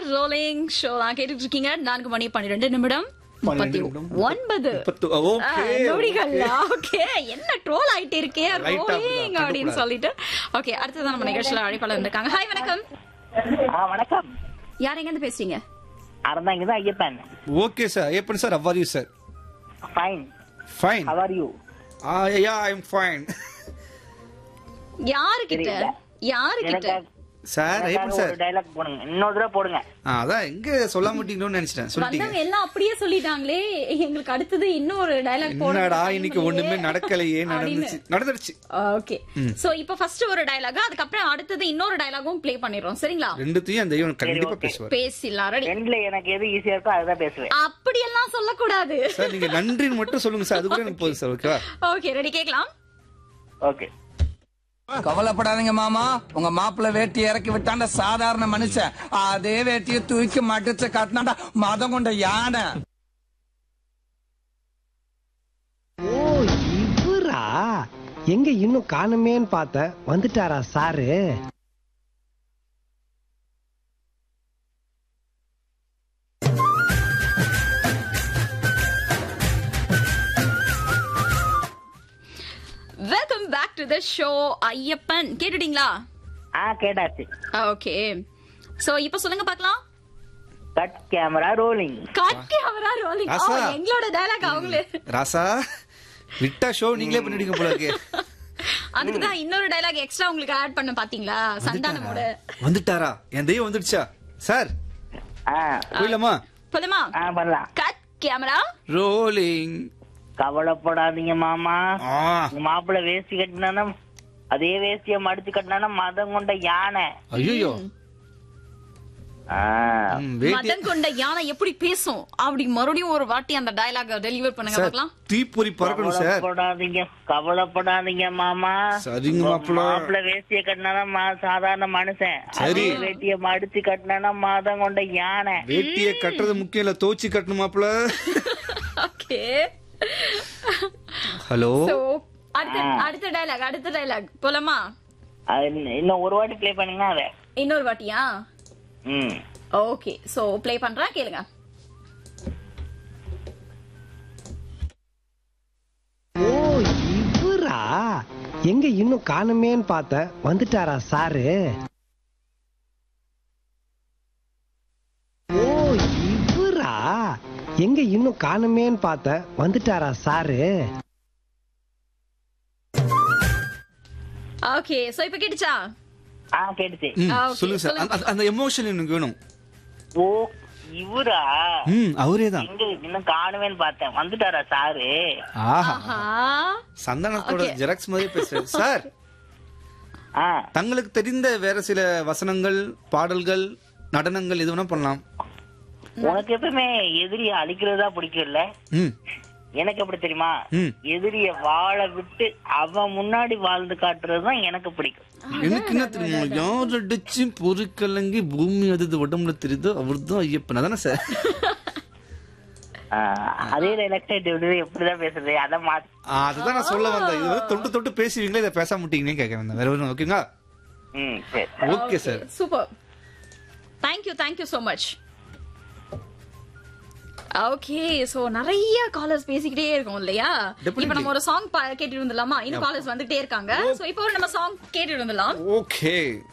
Rolling show தான் கேட்டுட்டு இருக்கீங்க நான்கு மணி பன்னிரெண்டு நிமிடம் முப்பத்தி நிமிடம். ஒன்பது முப்பத்து- okay, நொடிகள் ஓகே என்ன ட்ரோல் ஆயிட்டு இருக்கே Right ஆ ரோலிங் அப்படிதான், அப்படின்னு சொல்லிட்டு ஓகே அடுத்ததான் நம்ம நிகழ்ச்சியில அழைப்பாளர் இருக்காங்க ஹாய் வணக்கம் ஆ வணக்கம் யார் எங்க இருந்து பேசுறீங்க அறந்தாங்க தான் Ayyappan okay sir Ayyappan sir how are you sir fine fine how are you ya I am fine யாரு கிட்ட தெரியல. யாரு கிட்ட எனக்கு சார் ஐயப்பன் எனக்காக சார் ஒரு டைலாக் போடுங்க இன்னொரு தடவை போடுங்க ஆ, அதான் எங்க சொல்ல மாட்டீங்களோன்னு நினைச்சிட்டேன் சொல்லிட்டீங்க வந்தவங்க எல்லாம் அப்படியே சொல்லிட்டாங்களே எங்களுக்கு அடுத்தது இன்னொரு டயலாக் என்னடா இன்னைக்கு ஒண்ணுமே நடக்கலையே நடந்துச்சு நடந்துருச்சு ஓகே சோ இப்போ ஃபர்ஸ்ட் ஒரு டயலாக் அதுக்கப்புறம் அடுத்தது இன்னொரு டயலாகும் ப்ளே பண்ணிடுறோம் சரிங்களா ரெண்டுத்தையும் அந்த தெய்வம் கண்டிப்பா okay. பேசுவார் பேசிடலாம் ரெடி ரெண்டுல எனக்கு எது ஈஸியா இருக்கோ அதுதான் பேசுவேன் அப்படியெல்லாம் சொல்லக்கூடாது சார் நீங்க நன்றின்னு மட்டும் சொல்லுங்க சார் அது கூட எனக்கு போதும் சார் ஓகேவா ஓகே ரெடி கேக்கலாம் ஓகே கவலைப்படாதீங்க மாமா உங்க மாப்பிள்ள வேட்டி இறக்கி விட்டாண்ட சாதாரண மனுஷன் அதே வேட்டியை தூக்கி மடிச்சு கட்டினாண்டா மதம் கொண்ட யானை ஓ இவரா எங்க இன்னும் காணுமேன்னு பார்த்த வந்துட்டாரா sir welcome back to the show Ayyappan கேட்டுட்டீங்களா ஆ கேட்டாச்சு ஓகே சோ இப்போ சொல்லுங்க பார்க்கலாம் கட் கேமரா ரோலிங் காட்டி அவரா ரோலிங் ராசா. எங்களோட டயலாக் அவங்களே ராசா விட்டா ஷோ நீங்களே பண்ணிடுங்க போல இருக்கே அதுக்கு தான் இன்னொரு டயலாக் எக்ஸ்ட்ரா உங்களுக்கு ஆட் பண்ண பாத்தீங்களா சந்தானமோட வந்துட்டாரா என் தெய்வம் வந்துடுச்சா சார் ஆ போயிடலாமா போதுமா ஆ பண்ணலாம் கட் கேமரா ரோலிங் கவலைப்படாதீங்க மாமா ஆ உங்க மாப்பிள்ள வேஷ்டி கட்டினா அதே வேஷ்டிய மடிச்சு கட்டினா மதம் கொண்ட யானை ஐயோ ஆ, மதம் கொண்ட யானை எப்படி பேசும் அப்படி மறுபடியும் ஒரு வாட்டி அந்த டயலாக் டெலிவர் பண்ணுங்க சார் பார்க்கலாம் தீப்பொறி பறக்கணும் சார் கவலைப்படாதீங்க கவலைப்படாதீங்க மாமா சரிங்க உங்க மாப்பிள்ள. மாப்பிள்ள வேஷ்டிய கட்டினா சாதாரண மனுஷன் சரி. அதே வேட்டிய மடிச்சு கட்டினா மதம் கொண்ட யானை வேட்டியை கட்டுறது முக்கியம் இல்ல தோச்சி கட்டணுமாப்ல ஓகே ஹலோ சோ அடுத்த அடுத்த டயலாக் அடுத்த டயலாக் போலாமா அது இன்னும் இன்னும் ஒரு வாட்டி ப்ளே பண்ணுங்க அத இன்னொரு வாட்டியா ம் ஓகே சோ ப்ளே பண்றேன் கேளுங்க ஓ இவரா எங்க இன்னும் காணுமேன்னு பார்த்த வந்துட்டாரா சாரு ஓ இவரா எங்க இன்னும் காணுமேன்னு பார்த்த வந்துட்டாரா சாரு ஓகே சோ இப்போ கேட்டுச்சா ஆ கேட்டுச்சு ம், ஆ, okay, சொல்லுங்க சார் சொல்லுங்க. அந்த- அந்த எமோஷன் எனக்கு வேணும் ஓ இவரா ம் அவரே தான் எங்க இன்னும் காணுவேன்னு பார்த்தேன் வந்துட்டாரா சாரு ஆஹா ஆஹா சந்தனத்தோட Okay. ஜெராக்ஸ் மாதிரி பேசுறேன் சார் ஆ தங்களுக்கு தெரிந்த வேற சில வசனங்கள் பாடல்கள் நடனங்கள் எது வேணா பண்ணலாம் உனக்கு எப்பவுமே எதிரிய அழிக்கிறதா பிடிக்கும்ல ம் எனக்கு எப்படி தெரியுமா ம். எதிரிய வாழ விட்டு அவன் முன்னாடி வாழ்ந்து காட்டுறது தான் எனக்கு பிடிக்கும் எனக்கு என்ன தெரியுமா யார் அடிச்சு பொறுக்கலங்கி பூமி அது உடம்புல தெரியுதோ அவர் தான் ஐயப்பன் அதானே சார் ஆ, அதே எலக்டட் எப்படிதான் பேசுறது அதான் மாத்தி ஆ, அதுதான் நான் சொல்ல வந்தேன் இது வந்து தொட்டு தொட்டு பேசுவீங்களே இதை பேச மாட்டீங்கன்னு கேட்க வந்தேன் வேற ஒன்றும் ஓகேங்களா ம் சரி okay sir super thank you thank you so much okay so நிறைய காலர்ஸ் பேசிக்கிட்டே இருக்கோம் இல்லையா Definitely. இப்போ நம்ம ஒரு சாங் கேட்டுட்டு வந்துடலாமா இன்னும் காலர்ஸ் வந்துட்டே இருக்காங்க சோ இப்போ ஒரு நம்ம சாங் கேட்டுட்டு வந்துடலாம் ஓகே